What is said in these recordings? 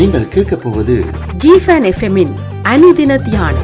நீங்கள் கேட்கப் போவது ஜிஃபன் எஃப்எம்மின் அனுதின தியானம்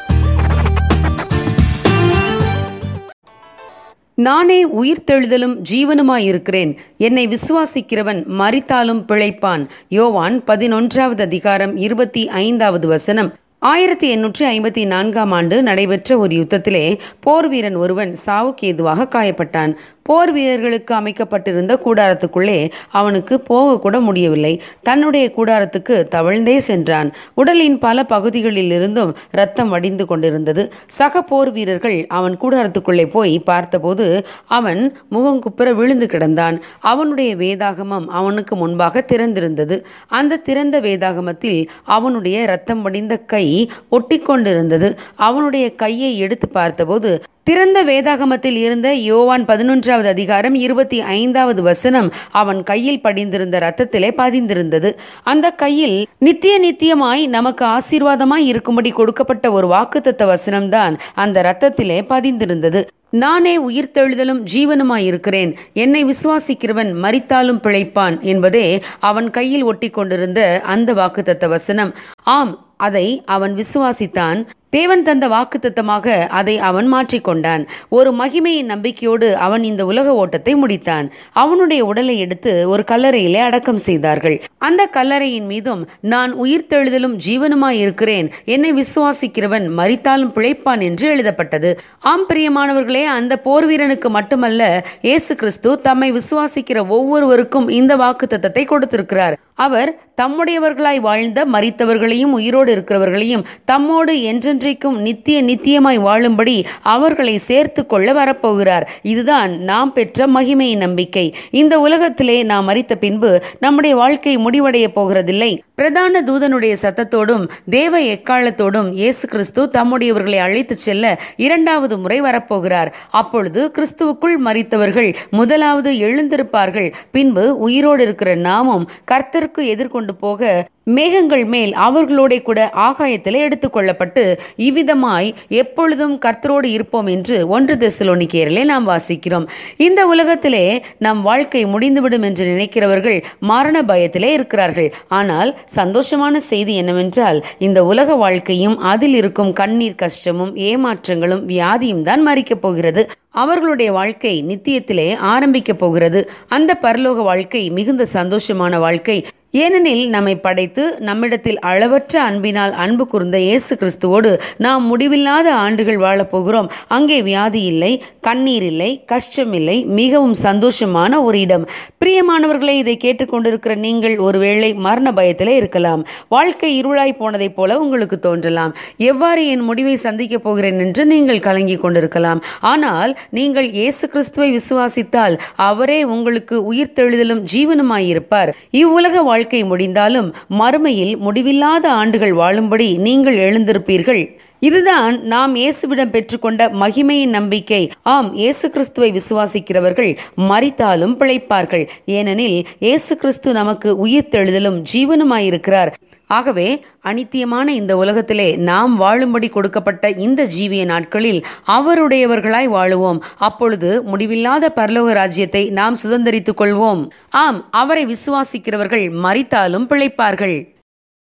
நானே உயிர்த்தெழுதலும் ஜீவனுமாயிருக்கிறேன் என்னை விசுவாசிக்கிறவன் மரித்தாலும் பிழைப்பான் யோவான் பதினொன்றாவது அதிகாரம் இருபத்தி ஐந்தாவது வசனம் ஆயிரத்தி எண்ணூற்றி ஐம்பத்தி நான்காம் ஆண்டு நடைபெற்ற ஒரு யுத்தத்திலே போர் வீரன் ஒருவன் சாவுக்கு ஏதுவாக காயப்பட்டான் போர் வீரர்களுக்கு அமைக்கப்பட்டிருந்த கூடாரத்துக்குள்ளே அவனுக்கு போகக்கூட முடியவில்லை தன்னுடைய கூடாரத்துக்கு தவழ்ந்தே சென்றான் உடலின் பல பகுதிகளில் இருந்தும் ரத்தம் வடிந்து கொண்டிருந்தது சக போர் வீரர்கள் அவன் கூடாரத்துக்குள்ளே போய் பார்த்தபோது அவன் முகங்குப்புற விழுந்து கிடந்தான் அவனுடைய வேதாகமம் அவனுக்கு முன்பாக திறந்திருந்தது அந்த திறந்த வேதாகமத்தில் அவனுடைய ரத்தம் வடிந்த கை ஒட்டிக்கொண்டிருந்தது அவனுடைய கையை எடுத்து பார்த்தபோது திறந்த வேதாகமத்தில் இருந்த யோவான் பதினொன்றாவது அதிகாரம் இருபத்தி ஐந்தாவது வசனம் அவன் கையில் படிந்திருந்த ரத்தத்திலே பதிந்திருந்தது அந்த கையில் நித்திய நித்தியமாய் நமக்கு ஆசீர்வாதமாய் இருக்கும்படி கொடுக்கப்பட்ட ஒரு வாக்குத்தத்த வசனம்தான் அந்த ரத்தத்திலே பதிந்திருந்தது நானே உயிர்த்தெழுதலும் ஜீவனுமாயிருக்கிறேன் என்னை விசுவாசிக்கிறவன் மரித்தாலும் பிழைப்பான் என்பதே அவன் கையில் ஒட்டி கொண்டிருந்த அந்த வாக்குத்தத்த வசனம் ஆம் அதை அவன் விசுவாசித்தான் தேவன் தந்த வாக்குத்தத்தமாக அதை அவன் மாற்றிக்கொண்டான் ஒரு மகிமையின் நம்பிக்கையோடு அவன் இந்த உலக ஓட்டத்தை முடித்தான் அவனுடைய உடலை எடுத்து ஒரு கல்லறையிலே அடக்கம் செய்தார்கள் அந்த கல்லறையின் மீதும் நான் உயிர்த்தெழுதலும் ஜீவனுமாய் இருக்கிறேன் என்னை விசுவாசிக்கிறவன் மரித்தாலும் பிழைப்பான் என்று எழுதப்பட்டது ஆம் பிரியமானவர்களே அந்த போர் வீரனுக்கு மட்டுமல்ல இயேசு கிறிஸ்து தம்மை விசுவாசிக்கிற ஒவ்வொருவருக்கும் இந்த வாக்குத்தத்தத்தை கொடுத்திருக்கிறார் அவர் தம்முடையவர்களாய் வாழ்ந்த மரித்தவர்களையும் உயிரோடு இருக்கிறவர்களையும் தம்மோடு என்றென்றைக்கும் நித்திய நித்தியமாய் வாழும்படி அவர்களை சேர்த்து கொள்ள வரப்போகிறார் இதுதான் நாம் பெற்ற மகிமையின் நம்பிக்கை இந்த உலகத்திலே நாம் மறித்த பின்பு நம்முடைய வாழ்க்கை முடிவடைய போகிறதில்லை பிரதான தூதனுடைய சத்தத்தோடும் தேவ எக்காலத்தோடும் இயேசு கிறிஸ்து தம்முடையவர்களை அழைத்துச் செல்ல இரண்டாவது முறை வரப்போகிறார் அப்பொழுது கிறிஸ்துவுக்குள் மறித்தவர்கள் முதலாவது எழுந்திருப்பார்கள் பின்பு உயிரோடு இருக்கிற நாமும் கர்த்தருக்கு எதிர்கொண்டு போக மேகங்கள் மேல் அவர்களோட கூட ஆகாயத்திலே எடுத்துக்கொள்ளப்பட்டு இவ்விதமாய் எப்பொழுதும் கர்த்தரோடு இருப்போம் என்று ஒன்று தெசலோனிக்கேரிலே நாம் வாசிக்கிறோம் இந்த உலகத்திலே நம் வாழ்க்கை முடிந்துவிடும் என்று நினைக்கிறவர்கள் மரண பயத்திலே இருக்கிறார்கள் ஆனால் சந்தோஷமான செய்தி என்னவென்றால் இந்த உலக வாழ்க்கையும் அதில் இருக்கும் கண்ணீர் கஷ்டமும் ஏமாற்றங்களும் வியாதியும் தான் மறிக்கப் போகிறது அவர்களுடைய வாழ்க்கை நித்தியத்திலே ஆரம்பிக்க போகிறது அந்த பரலோக வாழ்க்கை மிகுந்த சந்தோஷமான வாழ்க்கை ஏனெனில் நம்மை படைத்து நம்மிடத்தில் அளவற்ற அன்பினால் அன்பு கூர்ந்த இயேசு கிறிஸ்துவோடு நாம் முடிவில்லாத ஆண்டுகள் வாழப்போகிறோம் அங்கே வியாதி இல்லை கண்ணீர் இல்லை கஷ்டம் இல்லை மிகவும் சந்தோஷமான ஒரு இடம் பிரியமானவர்களை இதை கேட்டுக்கொண்டிருக்கிற நீங்கள் ஒருவேளை மரண பயத்திலே இருக்கலாம் வாழ்க்கை இருளாய் போனதைப் போல உங்களுக்கு தோன்றலாம் எவ்வாறு என் முடிவை சந்திக்கப் போகிறேன் என்று நீங்கள் கலங்கி கொண்டிருக்கலாம் ஆனால் நீங்கள் இயேசு கிறிஸ்துவை விசுவாசித்தால் அவரே உங்களுக்கு உயிர்த்தெழுதலும் ஜீவனுமாயிருப்பார் இவ்வுலக வாழ்க்கை முடிந்தாலும் மறுமையில் முடிவில்லாத ஆண்டுகள் வாழும்படி நீங்கள் எழுந்திருப்பீர்கள் இதுதான் நாம் இயேசுவிடம் பெற்றுக்கொண்ட மகிமையின் நம்பிக்கை ஆம் இயேசு கிறிஸ்துவை விசுவாசிக்கிறவர்கள் மறித்தாலும் பிழைப்பார்கள் ஏனெனில் இயேசு கிறிஸ்து நமக்கு உயிர்த்தெழுதலும் ஜீவனுமாயிருக்கிறார் ஆகவே அனித்தியமான இந்த உலகத்திலே நாம் வாழும்படி கொடுக்கப்பட்ட இந்த ஜீவிய நாட்களில் அவருடையவர்களாய் வாழுவோம் அப்பொழுது முடிவில்லாத பரலோக ராஜ்யத்தை நாம் சுதந்திரித்துக் கொள்வோம் ஆம் அவரை விசுவாசிக்கிறவர்கள் மறித்தாலும் பிழைப்பார்கள்